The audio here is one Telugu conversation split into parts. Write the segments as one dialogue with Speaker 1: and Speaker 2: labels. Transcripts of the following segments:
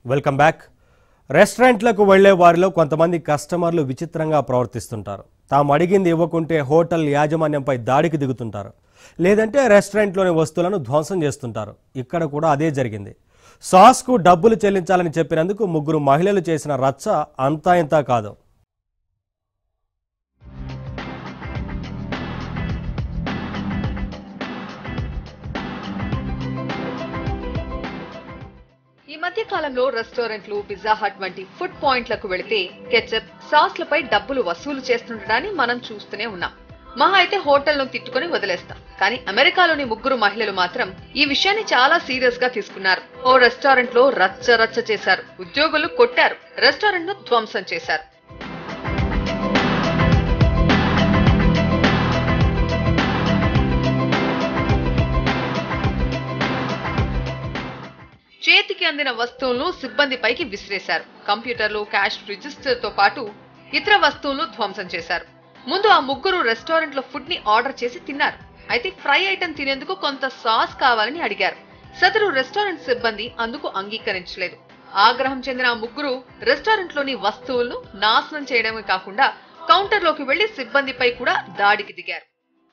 Speaker 1: వెల్కమ్ బ్యాక్ రెస్టారెంట్లకు వెళ్లే వారిలో కొంతమంది కస్టమర్లు విచిత్రంగా ప్రవర్తిస్తుంటారు తాము అడిగింది ఇవ్వకుంటే హోటల్ యాజమాన్యంపై దాడికి దిగుతుంటారు లేదంటే రెస్టారెంట్లోని వస్తువులను ధ్వంసం చేస్తుంటారు ఇక్కడ కూడా అదే జరిగింది సాస్కు డబ్బులు చెల్లించాలని చెప్పినందుకు ముగ్గురు మహిళలు చేసిన రచ్చ అంతా ఇంతా కాదు
Speaker 2: ఈ మధ్య కాలంలో రెస్టారెంట్లు పిజ్జా హట్ వంటి ఫుడ్ పాయింట్లకు వెళితే కెచప్ సాస్లపై డబ్బులు వసూలు చేస్తుండడాన్ని మనం చూస్తూనే ఉన్నాం మహా అయితే హోటల్ను తిట్టుకొని వదిలేస్తాం కానీ అమెరికాలోని ముగ్గురు మహిళలు మాత్రం ఈ విషయాన్ని చాలా సీరియస్ గా తీసుకున్నారు ఓ రెస్టారెంట్ లో రచ్చ రచ్చ చేశారు ఉద్యోగులు కొట్టారు రెస్టారెంట్ ను ధ్వంసం చేశారు చేతికి అందిన వస్తువులను సిబ్బందిపైకి విసిరేశారు కంప్యూటర్లు క్యాష్ రిజిస్టర్ తో పాటు ఇతర వస్తువులను ధ్వంసం చేశారు ముందు ఆ ముగ్గురు రెస్టారెంట్ లో ఫుడ్ ని ఆర్డర్ చేసి తిన్నారు అయితే ఫ్రై ఐటెం తినేందుకు కొంత సాస్ కావాలని అడిగారు సదరు రెస్టారెంట్ సిబ్బంది అందుకు అంగీకరించలేదు ఆగ్రహం చెందిన ఆ ముగ్గురు రెస్టారెంట్ లోని వస్తువులను నాశనం చేయడమే కాకుండా కౌంటర్ లోకి వెళ్లి సిబ్బందిపై కూడా దాడికి దిగారు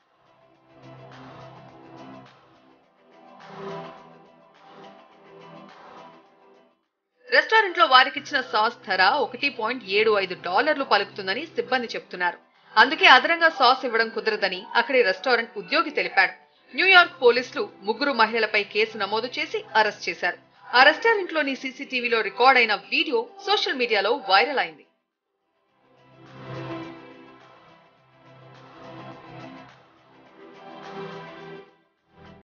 Speaker 2: రెస్టారెంట్ లో వారికిచ్చిన సాస్ ధర ఒకటి పాయింట్ ఏడు ఐదు డాలర్లు పలుకుతుందని సిబ్బంది చెప్తున్నారు అందుకే అదనంగా సాస్ ఇవ్వడం కుదరదని అక్కడి రెస్టారెంట్ ఉద్యోగి తెలిపాడు న్యూయార్క్ పోలీసులు ముగ్గురు మహిళలపై కేసు నమోదు చేసి అరెస్ట్ చేశారు ఆ రెస్టారెంట్ లోని సీసీటీవీలో రికార్డ్ అయిన వీడియో సోషల్ మీడియాలో వైరల్ అయింది